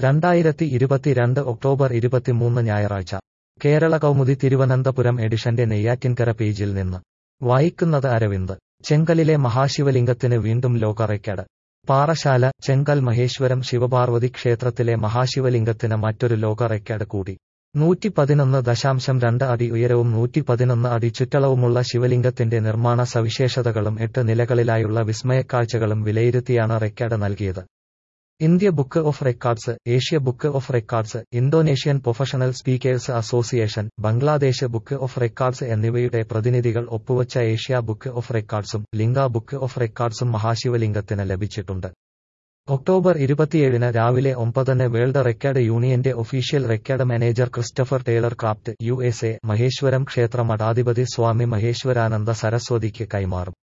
രണ്ടായിരത്തി ഇരുപത്തിരണ്ട് ഒക്ടോബർ ഇരുപത്തിമൂന്ന് ഞായറാഴ്ച കേരള കൗമുദി തിരുവനന്തപുരം എഡിഷന്റെ നെയ്യാറ്റിൻകര പേജിൽ നിന്ന് വായിക്കുന്നത് അരവിന്ദ് ചെങ്കലിലെ മഹാശിവലിംഗത്തിന് വീണ്ടും ലോക റെക്കോർഡ് പാറശാല ചെങ്കൽ മഹേശ്വരം ശിവപാർവതി ക്ഷേത്രത്തിലെ മഹാശിവലിംഗത്തിന് മറ്റൊരു ലോക റെക്കോർഡ് കൂടി നൂറ്റി പതിനൊന്ന് ദശാംശം രണ്ട് അടി ഉയരവും നൂറ്റി പതിനൊന്ന് അടി ചുറ്റളവുമുള്ള ശിവലിംഗത്തിന്റെ നിർമ്മാണ സവിശേഷതകളും എട്ട് നിലകളിലായുള്ള വിസ്മയക്കാഴ്ചകളും വിലയിരുത്തിയാണ് റെക്കോർഡ് നൽകിയത് India book of records Asia book of records Indonesian professional speakers association Bangladesh book of records എന്നിവയുടെ പ്രതിനിധികൾ ഒപ്പുവച്ച ഏഷ്യ ബുക്ക് ഓഫ് റെക്കോർഡ്സും ലിംഗ ബുക്ക് ഓഫ് റെക്കോർഡ്സും മഹാശിവലിംഗത്തിന് ലഭിച്ചിട്ടുണ്ട് ഒക്ടോബർ ഇരുപത്തിയേഴിന് രാവിലെ ഒമ്പതിന് വേൾഡ് റെക്കോർഡ് യൂണിയന്റെ official record manager Christopher Taylor Craft U S A Maheshwaram ക്ഷേത്ര മഠാധിപതി സ്വാമി മഹേശ്വരാനന്ദ സരസ്വതിക്ക് കൈമാറും